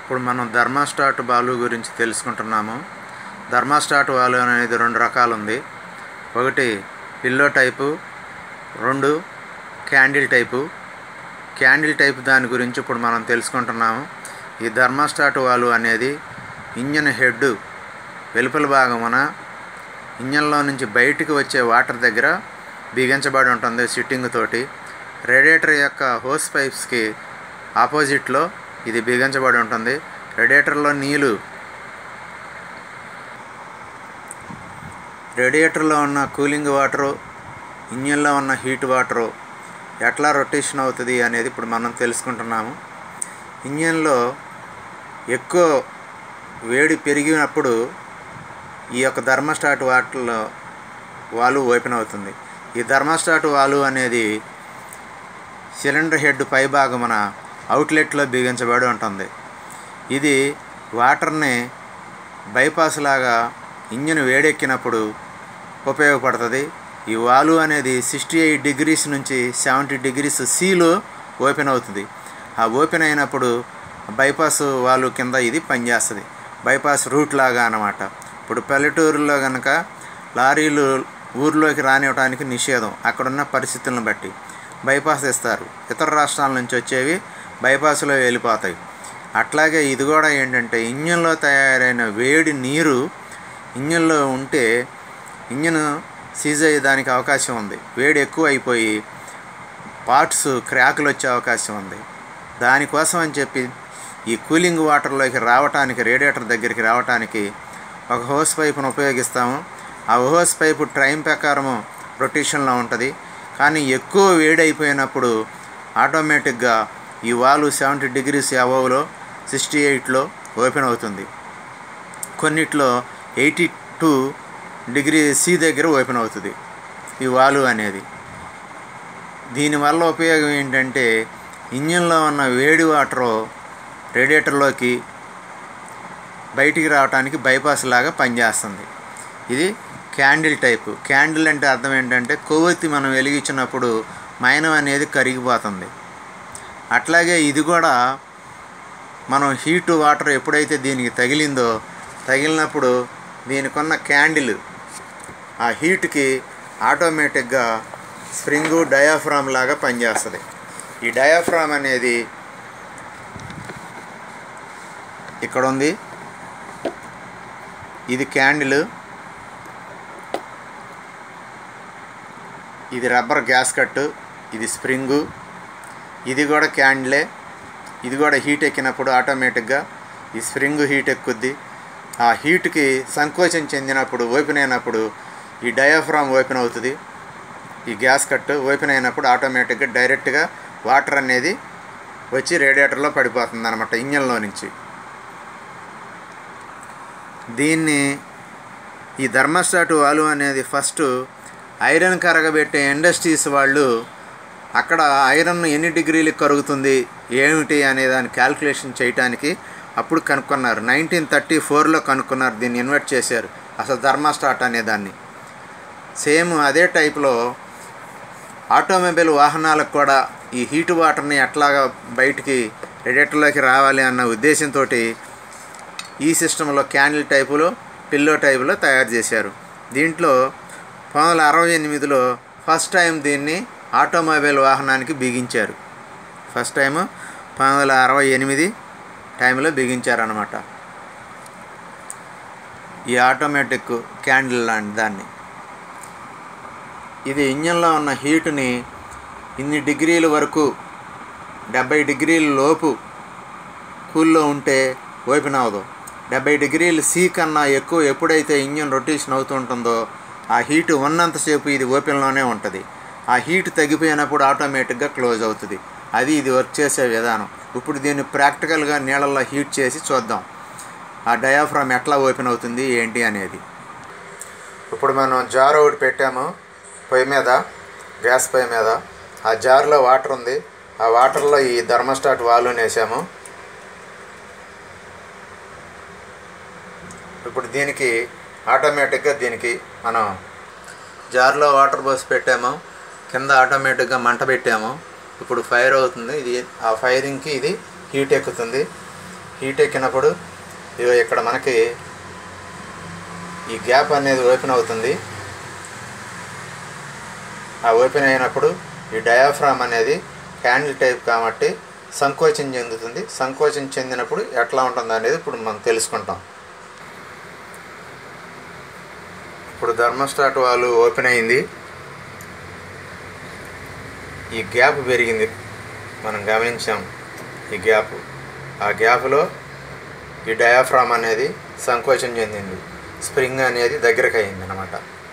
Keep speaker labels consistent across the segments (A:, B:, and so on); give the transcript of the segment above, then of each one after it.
A: ఇప్పుడు మనం థర్మాస్టాట్ బాలు గురించి తెలుసుకుంటున్నాము థర్మాస్టాట్ బాలు అనేది రెండు రకాలు ఉంది ఒకటి పిల్లో టైపు రెండు క్యాండిల్ టైపు క్యాండిల్ టైప్ దాని గురించి ఇప్పుడు మనం తెలుసుకుంటున్నాము ఈ థర్మాస్టాట్ వాలు అనేది ఇంజన్ హెడ్ వెలుపల భాగమున ఇంజన్లో నుంచి బయటికి వచ్చే వాటర్ దగ్గర బిగించబడి ఉంటుంది సిట్టింగ్ తోటి రేడియేటర్ యొక్క హోస్ పైప్స్కి ఆపోజిట్లో ఇది బిగించబడి ఉంటుంది రేడియేటర్లో నీళ్ళు రేడియేటర్లో ఉన్న కూలింగ్ వాటరు ఇంజిన్లో ఉన్న హీట్ వాటరు ఎట్లా రొటేషన్ అవుతుంది అనేది ఇప్పుడు మనం తెలుసుకుంటున్నాము ఇంజిన్లో ఎక్కువ వేడి పెరిగినప్పుడు ఈ యొక్క థర్మోస్టాట్ వాటర్లో వాల్వ్ ఓపెన్ అవుతుంది ఈ థర్మోస్టాట్ వాల్వ్ అనేది సిలిండర్ హెడ్ పై భాగమున అవుట్లెట్లో బిగించబడి ఉంటుంది ఇది వాటర్ని బైపాస్ లాగా ఇంజిన్ వేడెక్కినప్పుడు ఉపయోగపడుతుంది ఈ వాలు అనేది సిక్స్టీ ఎయిట్ డిగ్రీస్ నుంచి సెవెంటీ డిగ్రీస్ సీలో ఓపెన్ అవుతుంది ఆ ఓపెన్ అయినప్పుడు బైపాస్ వాలు కింద ఇది పనిచేస్తుంది బైపాస్ రూట్ లాగా అన్నమాట ఇప్పుడు పల్లెటూరులో కనుక లారీలు ఊర్లోకి రానివ్వడానికి నిషేధం అక్కడున్న పరిస్థితులను బట్టి బైపాస్ ఇస్తారు ఇతర రాష్ట్రాల నుంచి వచ్చేవి బైపాస్లో వెళ్ళిపోతాయి అట్లాగే ఇది కూడా ఏంటంటే ఇంజన్లో తయారైన వేడి నీరు ఇంజన్లో ఉంటే ఇంజన్ సీజ్ అయ్యేదానికి అవకాశం ఉంది వేడి ఎక్కువ అయిపోయి పార్ట్స్ క్రాకులు వచ్చే అవకాశం ఉంది దానికోసం అని చెప్పి ఈ కూలింగ్ వాటర్లోకి రావటానికి రేడియేటర్ దగ్గరికి రావటానికి ఒక హోస్ పైపును ఉపయోగిస్తాము ఆ హోస్ పైపు ట్రైన్ ప్రకారము రొటేషన్లో ఉంటుంది కానీ ఎక్కువ వేడి అయిపోయినప్పుడు ఆటోమేటిక్గా ఈ వాలు సెవెంటీ డిగ్రీస్ అబవ్లో సిక్స్టీ ఎయిట్లో ఓపెన్ అవుతుంది కొన్నిట్లో ఎయిటీ టూ డిగ్రీ సి దగ్గర ఓపెన్ అవుతుంది ఈ వాలు అనేది దీనివల్ల ఉపయోగం ఏంటంటే ఇంజిన్లో ఉన్న వేడి వాటరు రేడియేటర్లోకి బయటికి రావడానికి బైపాస్ లాగా పనిచేస్తుంది ఇది క్యాండిల్ టైపు క్యాండిల్ అంటే అర్థం ఏంటంటే కొవ్వొత్తి మనం వెలిగించినప్పుడు మైనం అనేది కరిగిపోతుంది అట్లాగే ఇది కూడా మనం హీటు వాటర్ ఎప్పుడైతే దీనికి తగిలిందో తగిలినప్పుడు దీనికున్న క్యాండిల్ ఆ హీట్కి ఆటోమేటిక్గా స్ప్రింగు డయాఫ్రామ్ లాగా పనిచేస్తుంది ఈ డయాఫ్రామ్ అనేది ఇక్కడ ఉంది ఇది క్యాండిల్ ఇది రబ్బర్ గ్యాస్ కట్టు ఇది స్ప్రింగు ఇది కూడా క్యాండిలే ఇది కూడా హీట్ ఎక్కినప్పుడు ఆటోమేటిక్గా ఈ స్ప్రింగ్ హీట్ ఎక్కుద్ది ఆ హీట్కి సంకోచం చెందినప్పుడు ఓపెన్ అయినప్పుడు ఈ డయాఫ్రామ్ ఓపెన్ అవుతుంది ఈ గ్యాస్ కట్ ఓపెన్ అయినప్పుడు ఆటోమేటిక్గా డైరెక్ట్గా వాటర్ అనేది వచ్చి రేడియేటర్లో పడిపోతుంది అనమాట ఇంజన్లో నుంచి దీన్ని ఈ ధర్మస్టాట్ వాలు అనేది ఫస్ట్ ఐరన్ కరగబెట్టే ఇండస్ట్రీస్ వాళ్ళు అక్కడ ఐరన్ ఎన్ని డిగ్రీలకు కరుగుతుంది ఏమిటి అనే దాన్ని క్యాల్కులేషన్ చేయడానికి అప్పుడు కనుక్కున్నారు నైన్టీన్ థర్టీ ఫోర్లో కనుక్కున్నారు దీన్ని ఇన్వెస్ట్ చేశారు అసలు ధర్మాస్టాట్ అనే దాన్ని సేమ్ అదే టైప్లో ఆటోమొబైల్ వాహనాలకు కూడా ఈ హీట్ వాటర్ని ఎట్లాగా బయటికి రేడియేటర్లోకి రావాలి అన్న ఉద్దేశంతో ఈ సిస్టంలో క్యాండిల్ టైపులో పిల్లో టైపులో తయారు చేశారు దీంట్లో పంతొమ్మిది వందల అరవై ఎనిమిదిలో ఫస్ట్ టైం దీన్ని ఆటోమొబైల్ వాహనానికి బిగించారు ఫస్ట్ టైం పంతొమ్మిది వందల అరవై ఎనిమిది టైంలో బిగించారనమాట ఈ ఆటోమేటిక్ క్యాండిల్ లాంటి దాన్ని ఇది ఇంజన్లో ఉన్న హీటుని ఇన్ని డిగ్రీల వరకు డెబ్బై డిగ్రీల లోపు కూల్లో ఉంటే ఓపెన్ అవ్వదు డెబ్బై డిగ్రీలు సి కన్నా ఎక్కువ ఎప్పుడైతే ఇంజన్ రొటేషన్ అవుతుంటుందో ఆ హీట్ ఉన్నంతసేపు ఇది ఓపెన్లోనే ఉంటుంది ఆ హీట్ తగ్గిపోయినప్పుడు ఆటోమేటిక్గా క్లోజ్ అవుతుంది అది ఇది వర్క్ చేసే విధానం ఇప్పుడు దీన్ని ప్రాక్టికల్గా నీళ్ళల్లో హీట్ చేసి చూద్దాం ఆ డయాఫ్రామ్ ఎట్లా ఓపెన్ అవుతుంది ఏంటి అనేది ఇప్పుడు మనం జార్ ఒకటి పెట్టాము పొయ్యి మీద గ్యాస్ పొయ్యి మీద ఆ జార్లో వాటర్ ఉంది ఆ వాటర్లో ఈ థర్మోస్టాట్ వాల్వ్ని వేసాము ఇప్పుడు దీనికి ఆటోమేటిక్గా దీనికి మనం జార్లో వాటర్ పోసి పెట్టాము కింద ఆటోమేటిక్గా మంట పెట్టాము ఇప్పుడు ఫైర్ అవుతుంది ఇది ఆ ఫైరింగ్కి ఇది హీట్ ఎక్కుతుంది హీట్ ఎక్కినప్పుడు ఇగో ఇక్కడ మనకి ఈ గ్యాప్ అనేది ఓపెన్ అవుతుంది ఆ ఓపెన్ అయినప్పుడు ఈ డయాఫ్రామ్ అనేది హ్యాండిల్ టైప్ కాబట్టి సంకోచం చెందుతుంది సంకోచం చెందినప్పుడు ఎట్లా ఉంటుంది అనేది ఇప్పుడు మనం తెలుసుకుంటాం ఇప్పుడు థర్మోస్టాట్ వాళ్ళు ఓపెన్ అయింది ఈ గ్యాప్ పెరిగింది మనం గమనించాం ఈ గ్యాప్ ఆ గ్యాప్లో ఈ డయాఫ్రామ్ అనేది సంకోచం చెందింది స్ప్రింగ్ అనేది దగ్గరకు అయింది అనమాట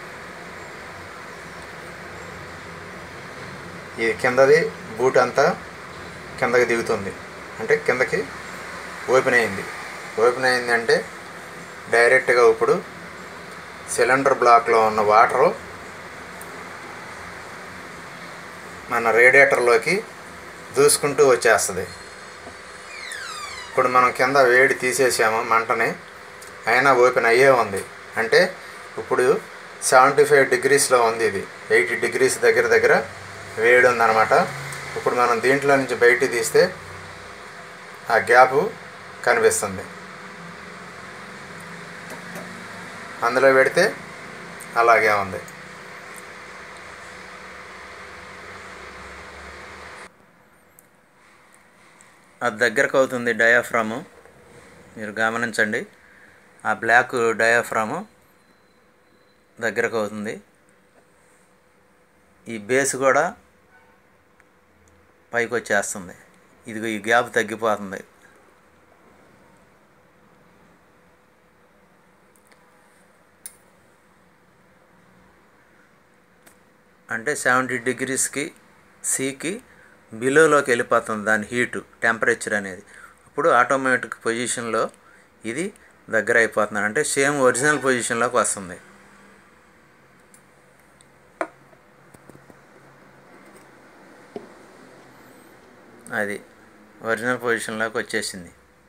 A: ఇది కిందది బూట్ అంతా కిందకి దిగుతుంది అంటే కిందకి ఓపెన్ అయింది ఓపెన్ అయింది అంటే డైరెక్ట్గా ఇప్పుడు సిలిండర్ బ్లాక్లో ఉన్న వాటరు మన రేడియేటర్లోకి దూసుకుంటూ వచ్చేస్తుంది ఇప్పుడు మనం కింద వేడి తీసేసాము మంటని అయినా ఓపెన్ అయ్యే ఉంది అంటే ఇప్పుడు సెవెంటీ ఫైవ్ డిగ్రీస్లో ఉంది ఇది ఎయిటీ డిగ్రీస్ దగ్గర దగ్గర వేడి ఉందన్నమాట ఇప్పుడు మనం దీంట్లో నుంచి బయటికి తీస్తే ఆ గ్యాప్ కనిపిస్తుంది అందులో పెడితే అలాగే ఉంది అది దగ్గరకు అవుతుంది డయాఫ్రాము మీరు గమనించండి ఆ బ్లాక్ డయాఫ్రాము దగ్గరకు అవుతుంది ఈ బేస్ కూడా పైకి వచ్చేస్తుంది ఇదిగో ఈ గ్యాప్ తగ్గిపోతుంది అంటే సెవెంటీ డిగ్రీస్కి సీకి బిలోలోకి వెళ్ళిపోతుంది దాని హీటు టెంపరేచర్ అనేది ఇప్పుడు ఆటోమేటిక్ పొజిషన్లో ఇది దగ్గర అయిపోతుంది అంటే సేమ్ ఒరిజినల్ పొజిషన్లోకి వస్తుంది అది ఒరిజినల్ పొజిషన్లోకి వచ్చేసింది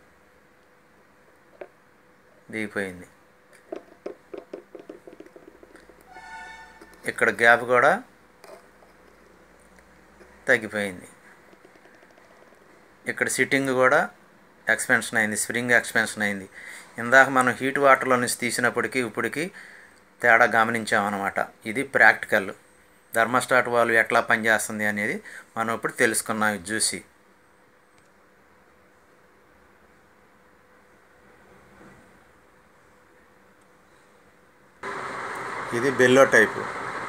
A: దిగిపోయింది ఇక్కడ గ్యాప్ కూడా తగ్గిపోయింది ఇక్కడ సిట్టింగ్ కూడా ఎక్స్పెన్షన్ అయింది స్ప్రింగ్ ఎక్స్పెన్షన్ అయింది ఇందాక మనం హీట్ వాటర్లో నుంచి తీసినప్పటికీ ఇప్పటికి తేడా గమనించామన్నమాట ఇది ప్రాక్టికల్ థర్మోస్టాట్ వాల్వ్ ఎట్లా పనిచేస్తుంది అనేది మనం ఇప్పుడు తెలుసుకున్నాం ఇది చూసి ఇది బెల్లో టైపు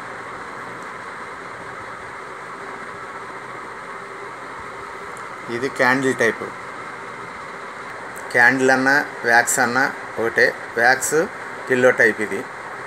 A: ఇది క్యాండిల్ టైపు క్యాండిల్ అన్న వ్యాక్స్ అన్న ఒకటే వ్యాక్స్ పిల్లో టైప్ ఇది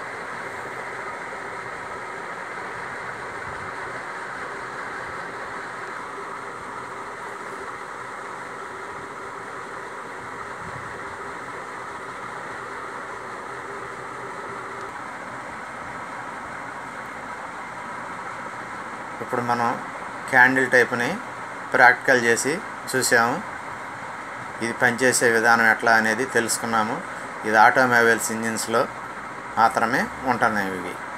A: ఇప్పుడు మనం క్యాండిల్ టైప్ని ప్రాక్టికల్ చేసి చూసాము ఇది పనిచేసే విధానం ఎట్లా అనేది తెలుసుకున్నాము ఇది ఆటోమొబైల్స్ ఇంజిన్స్లో మాత్రమే ఉంటున్నాయి ఇవి